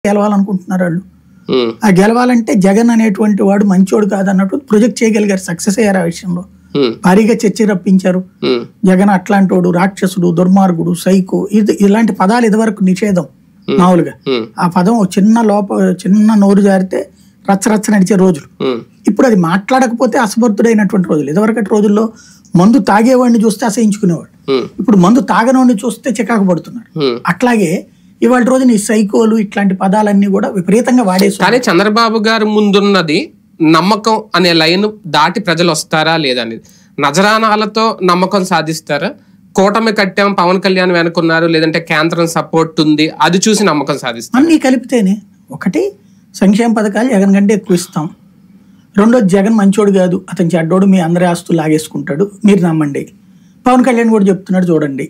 గెలవాలనుకుంటున్నారు వాళ్ళు ఉమ్, ఆ గెలవాలంటే జగన్ అనేటువంటి వాడు మంచోడు కాదన్నట్టు ప్రొజెక్ట్ చేయగలిగారు సక్సెస్ అయ్యారు ఆ విషయంలో ఉమ్, భారీగా చర్చ రప్పించారు ఉమ్, జగన్ అట్లాంటోడు రాక్షసుడు దుర్మార్గుడు సైకో ఇది ఇలాంటి పదాలు ఇదివరకు నిషేధం మామూలుగా ఉమ్, ఆ పదం ఒక చిన్న లోప చిన్న నోరు జారితే రచ్చరచ్చ నడిచే రోజులు ఉమ్, ఇప్పుడు అది మాట్లాడకపోతే అసమర్థుడైనటువంటి రోజులు ఇదివరకటి రోజుల్లో మందు తాగేవాడిని చూస్తే అసహించుకునేవాడు ఉమ్, ఇప్పుడు మందు తాగనోడిని చూస్తే చికాకు పడుతున్నాడు ఉమ్. అట్లాగే ఇవాళ రోజున ఈ సైకోలు ఇట్లాంటి పదాలన్నీ కూడా విపరీతంగా వాడేసి కానీ చంద్రబాబు గారు ముందున్నది నమ్మకం అనే లైన్ దాటి ప్రజలు వస్తారా లేదా అనేది నజరానాలతో నమ్మకం సాధిస్తారా కూటమి కట్టాం పవన్ కళ్యాణ్ వెనుకున్నారు లేదంటే కేంద్రం సపోర్ట్ ఉంది అది చూసి నమ్మకం సాధిస్తారు అన్నీ కలిపితేనే ఒకటి సంక్షేమ పథకాలు జగన్ కంటే ఎక్కువ ఇస్తాం రెండోది జగన్ మంచోడు కాదు అతని చెడ్డోడు మీ అందరి ఆస్తులు లాగేసుకుంటాడు మీరు నమ్మండి పవన్ కళ్యాణ్ కూడా చెప్తున్నాడు చూడండి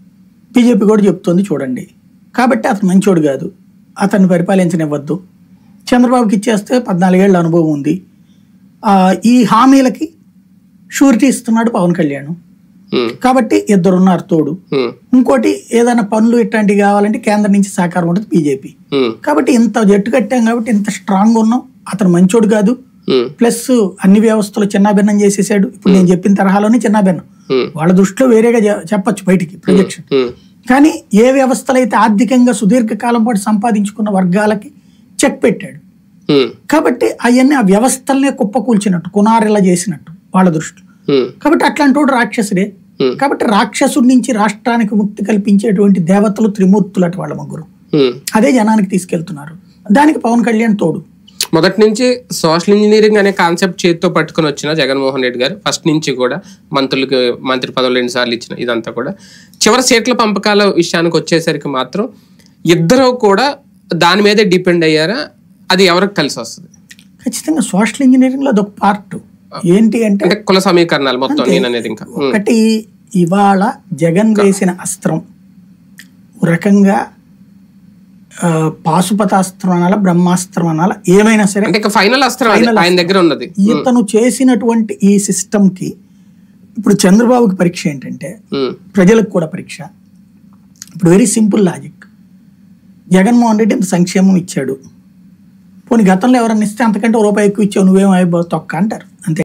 బీజేపీ కూడా చెప్తోంది చూడండి కాబట్టి అతను మంచోడు కాదు అతన్ని పరిపాలించనివ్వద్దు చంద్రబాబుకి ఇచ్చేస్తే పద్నాలుగేళ్ల అనుభవం ఉంది ఆ, ఈ హామీలకి షూరిటీ ఇస్తున్నాడు పవన్ కళ్యాణ్ ఉమ్, కాబట్టి ఇద్దరున్నారు తోడు ఉమ్, ఇంకోటి ఏదైనా పనులు ఇట్లాంటివి కావాలంటే కేంద్రం నుంచి సహకారం ఉంటుంది బీజేపీ ఉమ్, కాబట్టి ఇంత జట్టు కట్టాం కాబట్టి ఇంత స్ట్రాంగ్ ఉన్నాం అతను మంచోడు కాదు ఉమ్, ప్లస్ అన్ని వ్యవస్థలు చిన్నాభిన్నం చేసేసాడు ఇప్పుడు నేను చెప్పిన తరహాలోనే చిన్నాభిన్నం ఉమ్, వాళ్ళ దృష్టిలో వేరేగా చె- చెప్పొచ్చు బయటికి ప్రొజెక్షన్ ఉమ్, కానీ ఏ వ్యవస్థలు అయితే ఆర్థికంగా సుదీర్ఘకాలం పాటు సంపాదించుకున్న వర్గాలకి చెక్ పెట్టాడు ఉమ్, కాబట్టి అవన్నీ ఆ వ్యవస్థలనే కుప్పకూల్చినట్టు కునారెలా చేసినట్టు వాళ్ళ దృష్టిలో ఉమ్, కాబట్టి అట్లాంటి వాడు రాక్షసుడే Hmm. కాబట్టి రాక్షసుడి నుంచి రాష్ట్రానికి ముక్తి కల్పించేటువంటి దేవతలు త్రిమూర్తులు అటు వాళ్ళ ముగ్గురు ఉమ్. అదే జనానికి తీసుకెళ్తున్నారు దానికి పవన్ కళ్యాణ్ తోడు మొదటి నుంచి సోషల్ ఇంజనీరింగ్ అనే కాన్సెప్ట్ చేతితో పట్టుకొని వచ్చిన జగన్మోహన్ రెడ్డి గారు ఫస్ట్ నుంచి కూడా మంత్రులకు మంత్రి పదవులు రెండు సార్లు ఇచ్చిన ఇదంతా కూడా చివరి సీట్ల పంపకాల విషయానికి వచ్చేసరికి మాత్రం ఇద్దరు కూడా దాని మీదే డిపెండ్ అయ్యారా అది ఎవరికి కలిసి వస్తుంది ఖచ్చితంగా సోషల్ ఇంజనీరింగ్ లో అదొక పార్ట్ ఏంటి అంటే అంటే కుల సమీకరణాలు మొత్తం నేను అనేది ఇంకా ఉమ్, ఒకటి ఇవాళ జగన్ వేసిన అస్త్రం ఒక రకంగా ఆ, పాశుపతాస్త్రం అనాల బ్రహ్మాస్త్రం అనాల ఏమైనా సరే అంటే ఇంకా ఫైనల్ అస్త్రం అది ఆయన దగ్గర ఉన్నది ఇతను చేసినటువంటి ఈ సిస్టమ్ కి ఇప్పుడు చంద్రబాబుకి పరీక్ష ఏంటంటే ఉమ్, ప్రజలకు కూడా పరీక్ష ఇప్పుడు very simple logic Jaganmohan Reddy ఇంత సంక్షేమం ఇచ్చాడు పోనీ గతంలో ఎవరన్నా ఇస్తే అంతకంటే ఓ రూపాయి ఎక్కువ ఇచ్చావు నువ్వేం అయిపోతావు తొక్క అంటారు అంతే